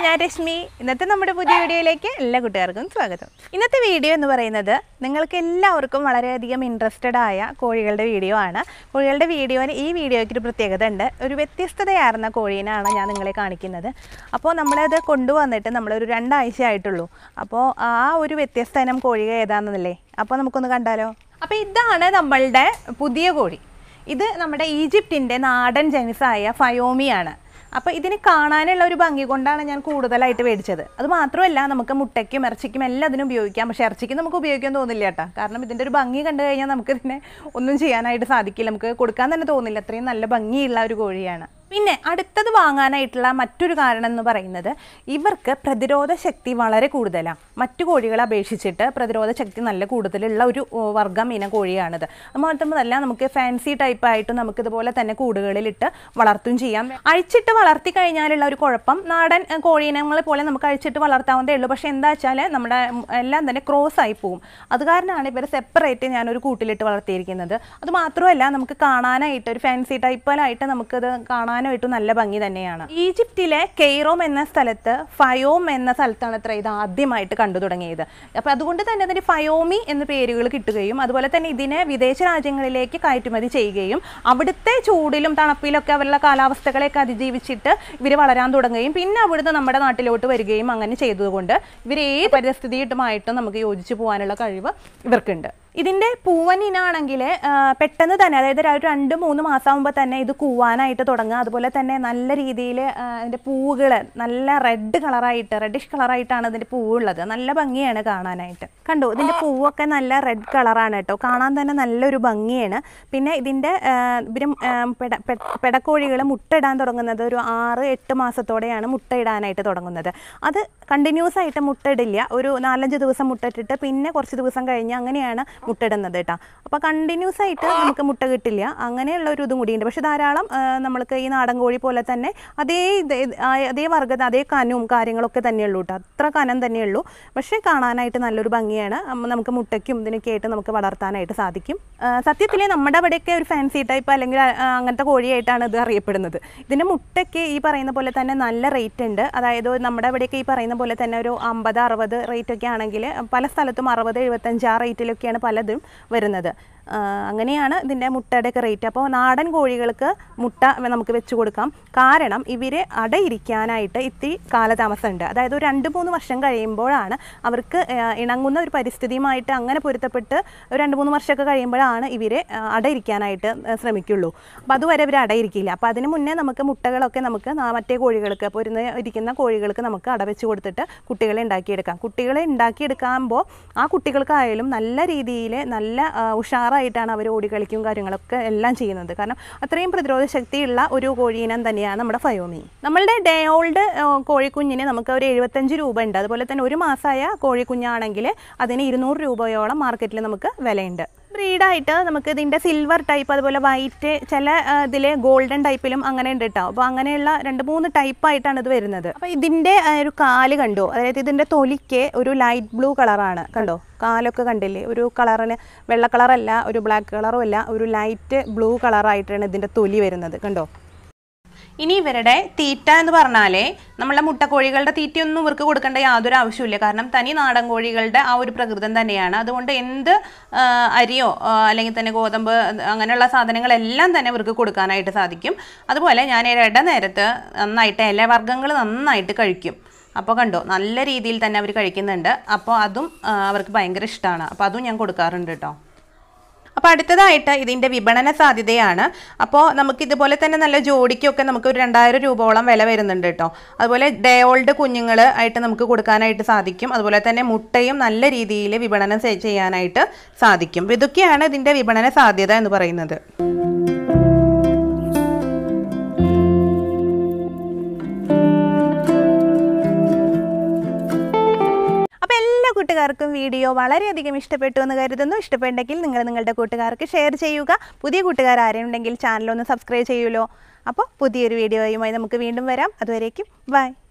ഞാൻ രശ്മി ഇന്നത്തെ നമ്മുടെ പുതിയ വീഡിയോയിലേക്ക് എല്ലാ കൂട്ടുകാർക്കും സ്വാഗതം ഇന്നത്തെ വീഡിയോ എന്ന് പറയുന്നത് നിങ്ങൾക്ക് എല്ലാവർക്കും വളരെയധികം ഇൻട്രസ്റ്റഡ് ആയ കോഴികളുടെ വീഡിയോ ആണ് കോഴികളുടെ വീഡിയോന് ഈ വീഡിയോയ്ക്ക് ഒരു പ്രത്യേകത ഉണ്ട് ഒരു വ്യത്യസ്തതയാർന്ന കോഴീനാണ് ഞാൻ നിങ്ങളെ കാണിക്കുന്നത് അപ്പോൾ നമ്മളത് കൊണ്ടുവന്നിട്ട് നമ്മളൊരു രണ്ടാഴ്ച ആയിട്ടുള്ളൂ അപ്പോൾ ആ ഒരു വ്യത്യസ്ത ഇനം കോഴിക ഏതാണെന്നല്ലേ അപ്പോൾ നമുക്കൊന്ന് കണ്ടാലോ അപ്പോൾ ഇതാണ് നമ്മളുടെ പുതിയ കോഴി ഇത് നമ്മുടെ ഈജിപ്തിൻ്റെ നാടൻ ജനിസായ ഫയോമിയാണ് അപ്പോൾ ഇതിന് കാണാനുള്ള ഒരു ഭംഗി കൊണ്ടാണ് ഞാൻ കൂടുതലായിട്ട് മേടിച്ചത് അത് മാത്രമല്ല നമുക്ക് മുട്ടയ്ക്കും ഇറച്ചിക്കും എല്ലാം അതിനും ഉപയോഗിക്കാം പക്ഷേ ഇറച്ചിക്ക് നമുക്ക് ഉപയോഗിക്കാൻ തോന്നില്ല കേട്ടോ കാരണം ഇതിൻ്റെ ഒരു ഭംഗി കണ്ടു കഴിഞ്ഞാൽ നമുക്ക് ഇതിനെ ഒന്നും ചെയ്യാനായിട്ട് സാധിക്കില്ല നമുക്ക് കൊടുക്കാൻ തന്നെ തോന്നില്ല അത്രയും നല്ല ഭംഗിയുള്ള ഒരു കോഴിയാണ് പിന്നെ അടുത്തത് വാങ്ങാനായിട്ടുള്ള മറ്റൊരു കാരണം എന്ന് പറയുന്നത് ഇവർക്ക് പ്രതിരോധ ശക്തി വളരെ കൂടുതലാണ് മറ്റു കോഴികളെ അപേക്ഷിച്ചിട്ട് പ്രതിരോധ ശക്തി നല്ല കൂടുതലുള്ള ഒരു ഓ, വർഗ്ഗം ഇനം കോഴിയാണിത് അത് മാത്രമല്ല നമുക്ക് ഫാൻസി ടൈപ്പ് ആയിട്ട് നമുക്ക് ഇതുപോലെ തന്നെ കൂടുകളിലിട്ട് വളർത്തും ചെയ്യാം അഴിച്ചിട്ട് വളർത്തി കഴിഞ്ഞാലുള്ള ഒരു കുഴപ്പം നാടൻ ഏ, കോഴിയിനങ്ങളെ പോലെ നമുക്ക് അഴിച്ചിട്ട് വളർത്താവുന്നതേ ഉള്ളൂ പക്ഷേ എന്താ വെച്ചാൽ നമ്മുടെ ഉം, എല്ലാം തന്നെ ക്രോസ് ആയി പോകും അത് കാരണമാണ് ഇവരെ സെപ്പറേറ്റ് ഞാനൊരു കൂട്ടിലിട്ട് വളർത്തിയിരിക്കുന്നത് അത് മാത്രമല്ല നമുക്ക് കാണാനായിട്ട് ഒരു ഫാൻസി ടൈപ്പിലായിട്ട് നമുക്കത് കാണാനായിട്ട് നല്ല ഭംഗി തന്നെയാണ് ഈജിപ്തിലെ കെയ്റോം എന്ന സ്ഥലത്ത് ഫയോം എന്ന സ്ഥലത്താണ് അത്ര ഇത് ആദ്യമായിട്ട് കണ്ടു തുടങ്ങിയത് അപ്പോൾ അതുകൊണ്ട് തന്നെ അതിന് ഫയോമി എന്ന പേരുകൾ കിട്ടുകയും അതുപോലെ തന്നെ ഇതിനെ വിദേശ രാജ്യങ്ങളിലേക്ക് കയറ്റുമതി ചെയ്യുകയും അവിടുത്തെ ചൂടിലും തണുപ്പിലൊക്കെ അവരുടെ കാലാവസ്ഥകളെയൊക്കെ അതിജീവിച്ചിട്ട് ഇവർ വളരാൻ തുടങ്ങുകയും പിന്നെ അവിടുന്ന് നമ്മുടെ നാട്ടിലോട്ട് വരികയും അങ്ങനെ ചെയ്തതുകൊണ്ട് ഇവർ ഏത് പരിസ്ഥിതിയുമായിട്ടും നമുക്ക് യോജിച്ച് പോകാനുള്ള കഴിവ് ഇവർക്കുണ്ട് ഇതിൻ്റെ പൂവനിനാണെങ്കിൽ പെട്ടെന്ന് തന്നെ അതായത് ഒരു രണ്ട് മൂന്ന് മാസമാകുമ്പോൾ തന്നെ ഇത് കൂവാനായിട്ട് തുടങ്ങുക അതുപോലെ തന്നെ നല്ല രീതിയിൽ അതിൻ്റെ പൂവുകൾ നല്ല റെഡ് കളറായിട്ട് റെഡിഷ് കളറായിട്ടാണ് ഇതിൻ്റെ പൂവുള്ളത് നല്ല ഭംഗിയാണ് കാണാനായിട്ട് കണ്ടു ഇതിൻ്റെ പൂവൊക്കെ നല്ല റെഡ് കളറാണ് കേട്ടോ കാണാൻ തന്നെ നല്ലൊരു ഭംഗിയാണ് പിന്നെ ഇതിൻ്റെ ഇവരും പെട പെ- പെടക്കോഴികൾ മുട്ടയിടാൻ തുടങ്ങുന്നത് ഒരു ആറ് എട്ട് മാസത്തോടെയാണ് മുട്ടയിടാനായിട്ട് തുടങ്ങുന്നത് അത് കണ്ടിന്യൂസ് ആയിട്ട് മുട്ടയിടില്ല ഒരു നാലഞ്ച് ദിവസം മുട്ടയിട്ടിട്ട് പിന്നെ കുറച്ച് ദിവസം കഴിഞ്ഞ് അങ്ങനെയാണ് മുട്ടയിടുന്നത് കേട്ടോ അപ്പോൾ കണ്ടിന്യൂസ് ആയിട്ട് നമുക്ക് മുട്ട കിട്ടില്ല അങ്ങനെയുള്ള ഒരു ഇതും കൂടിയുണ്ട് പക്ഷെ ധാരാളം ആ, നമ്മൾക്ക് ഈ നാടൻ കോഴി പോലെ തന്നെ അതേ ഇത് ഇത് ആ, അതേ വർഗ്ഗത അതേ കനവും കാര്യങ്ങളൊക്കെ തന്നെയുള്ളൂ കേട്ടോ അത്ര കനം തന്നെയുള്ളൂ പക്ഷേ കാണാനായിട്ട് നല്ലൊരു ഭംഗിയാണ് അമ്മ നമുക്ക് മുട്ടയ്ക്കും ഇതിനൊക്കെ ആയിട്ട് നമുക്ക് വളർത്താനായിട്ട് സാധിക്കും സത്യത്തിൽ നമ്മുടെ അവിടെയൊക്കെ ഒരു ഫാൻസി ടൈപ്പ് അല്ലെങ്കിൽ ആ, അങ്ങനത്തെ കോഴിയായിട്ടാണ് ഇത് അറിയപ്പെടുന്നത് ഇതിൻ്റെ മുട്ടയ്ക്ക് ഈ പറയുന്ന പോലെ തന്നെ നല്ല റേറ്റ് ഉണ്ട് അതായത് നമ്മുടെ അവിടെയൊക്കെ ഈ പറയുന്ന പോലെ തന്നെ ഒരു അമ്പത് അറുപത് റേറ്റ് ഒക്കെ ആണെങ്കിൽ പല സ്ഥലത്തും അറുപത് എഴുപത്തഞ്ച് ആ റേറ്റിലൊക്കെയാണ് പലതും വരുന്നത് ആ, അങ്ങനെയാണ് ഇതിൻ്റെ മുട്ടയുടെയൊക്കെ റേറ്റ് അപ്പോൾ നാടൻ കോഴികൾക്ക് മുട്ട നമുക്ക് വെച്ച് കൊടുക്കാം കാരണം ഇവർ അടയിരിക്കാനായിട്ട് ഇത്തിരി കാലതാമസമുണ്ട് അതായത് ഒരു രണ്ട് മൂന്ന് വർഷം കഴിയുമ്പോഴാണ് അവർക്ക് ആ, ഇണങ്ങുന്ന ഒരു പരിസ്ഥിതിയുമായിട്ട് അങ്ങനെ പൊരുത്തപ്പെട്ട് ഒരു രണ്ട് മൂന്ന് വർഷമൊക്കെ കഴിയുമ്പോഴാണ് ഇവർ അടയിരിക്കാനായിട്ട് ആ, ശ്രമിക്കുള്ളൂ അപ്പോൾ അതുവരെ ഇവർ അടയിരിക്കില്ല അപ്പോൾ അതിന് മുന്നേ നമുക്ക് മുട്ടകളൊക്കെ നമുക്ക് നാ- മറ്റേ കോഴികൾക്ക് അപ്പോൾ ഇരുന്ന് ഇരിക്കുന്ന കോഴികൾക്ക് നമുക്ക് അടവെച്ച് കൊടുത്തിട്ട് കുട്ടികളെ ഉണ്ടാക്കിയെടുക്കാം കുട്ടികളെ ഉണ്ടാക്കിയെടുക്കുമ്പോൾ ആ കുട്ടികൾക്കായാലും നല്ല രീതിയിൽ നല്ല ആ, ഉഷാറായിട്ടാണ് അവർ ഓടിക്കളിക്കും കാര്യങ്ങളൊക്കെ എല്ലാം ചെയ്യുന്നത് കാരണം അത്രയും പ്രതിരോധ ശക്തിയുള്ള ഒരു കോഴീനം തന്നെയാണ് നമ്മുടെ ഫയോമി നമ്മളുടെ ഡേ ഓൾഡ് കോഴിക്കുഞ്ഞിന് നമുക്ക് ഒരു എഴുപത്തഞ്ച് രൂപ ഉണ്ട് അതുപോലെ തന്നെ ഒരു മാസമായ കോഴിക്കുഞ്ഞാണെങ്കിൽ അതിന് ഇരുന്നൂറ് രൂപയോളം മാർക്കറ്റിൽ നമുക്ക് വിലയുണ്ട് ബ്രീഡായിട്ട് നമുക്ക് ഇതിൻ്റെ സിൽവർ ടൈപ്പ് അതുപോലെ വൈറ്റ് ചില ഇതിൽ ഗോൾഡൻ ടൈപ്പിലും അങ്ങനെ ഉണ്ട് കേട്ടോ അപ്പോൾ അങ്ങനെയുള്ള രണ്ട് മൂന്ന് ടൈപ്പായിട്ടാണ് ഇത് വരുന്നത് അപ്പോൾ ഇതിൻ്റെ ആ, ഒരു കാല് കണ്ടോ അതായത് ഇതിൻ്റെ തൊലിക്ക് ഒരു ലൈറ്റ് ബ്ലൂ കളറാണ് കണ്ടോ കാലൊക്കെ കണ്ടില്ലേ ഒരു കളറിന് വെള്ള കളറല്ല ഒരു ബ്ലാക്ക് കളറും അല്ല ഒരു ലൈറ്റ് ബ്ലൂ കളറായിട്ടാണ് ഇതിൻ്റെ തൊലി വരുന്നത് കണ്ടോ ഇനി ഇവരുടെ തീറ്റ എന്ന് പറഞ്ഞാലേ നമ്മളെ മുട്ടക്കോഴികളുടെ തീറ്റയൊന്നും ഇവർക്ക് കൊടുക്കേണ്ട യാതൊരു ആവശ്യമില്ല കാരണം തനി നാടൻ കോഴികളുടെ ആ ഒരു പ്രകൃതം തന്നെയാണ് അതുകൊണ്ട് എന്ത് ആ, അരിയോ ആ, അല്ലെങ്കിൽ തന്നെ ഗോതമ്പ് അങ്ങനെയുള്ള സാധനങ്ങളെല്ലാം തന്നെ ഇവർക്ക് കൊടുക്കാനായിട്ട് സാധിക്കും അതുപോലെ ഞാൻ ഇട നേരത്ത് നന്നായിട്ട് ഇലവർഗ്ഗങ്ങൾ നന്നായിട്ട് കഴിക്കും അപ്പോൾ കണ്ടോ നല്ല രീതിയിൽ തന്നെ അവർ കഴിക്കുന്നുണ്ട് അപ്പോൾ അതും ആ, അവർക്ക് ഭയങ്കര ഇഷ്ടമാണ് അപ്പോൾ അതും ഞാൻ കൊടുക്കാറുണ്ട് കേട്ടോ അപ്പോൾ അടുത്തതായിട്ട് ഇതിൻ്റെ വിപണന സാധ്യതയാണ് അപ്പോൾ നമുക്ക് ഇതുപോലെ തന്നെ നല്ല ജോഡിക്കൊക്കെ നമുക്ക് ഒരു രണ്ടായിരം രൂപയോളം വില വരുന്നുണ്ട് കേട്ടോ അതുപോലെ ഡേ ഓൾഡ് കുഞ്ഞുങ്ങൾ ആയിട്ട് നമുക്ക് കൊടുക്കാനായിട്ട് സാധിക്കും അതുപോലെ തന്നെ മുട്ടയും നല്ല രീതിയിൽ വിപണനം ചെ- ചെയ്യാനായിട്ട് സാധിക്കും അപ്പോൾ ഇതൊക്കെയാണ് ഇതിൻ്റെ വിപണന സാധ്യത എന്ന് പറയുന്നത് അപ്പോൾ എല്ലാ കൂട്ടുകാർക്കും വീഡിയോ വളരെയധികം ഇഷ്ടപ്പെട്ടു എന്ന് കരുതുന്നു ഇഷ്ടപ്പെട്ടെങ്കിൽ നിങ്ങൾ നിങ്ങളുടെ കൂട്ടുകാർക്ക് ഷെയർ ചെയ്യുക പുതിയ കൂട്ടുകാർ ആരെയും ഉണ്ടെങ്കിൽ ചാനൽ ഒന്ന് സബ്സ്ക്രൈബ് ചെയ്യുമല്ലോ അപ്പോൾ പുതിയൊരു വീഡിയോയുമായി നമുക്ക് വീണ്ടും വരാം അതുവരേക്കും ബൈ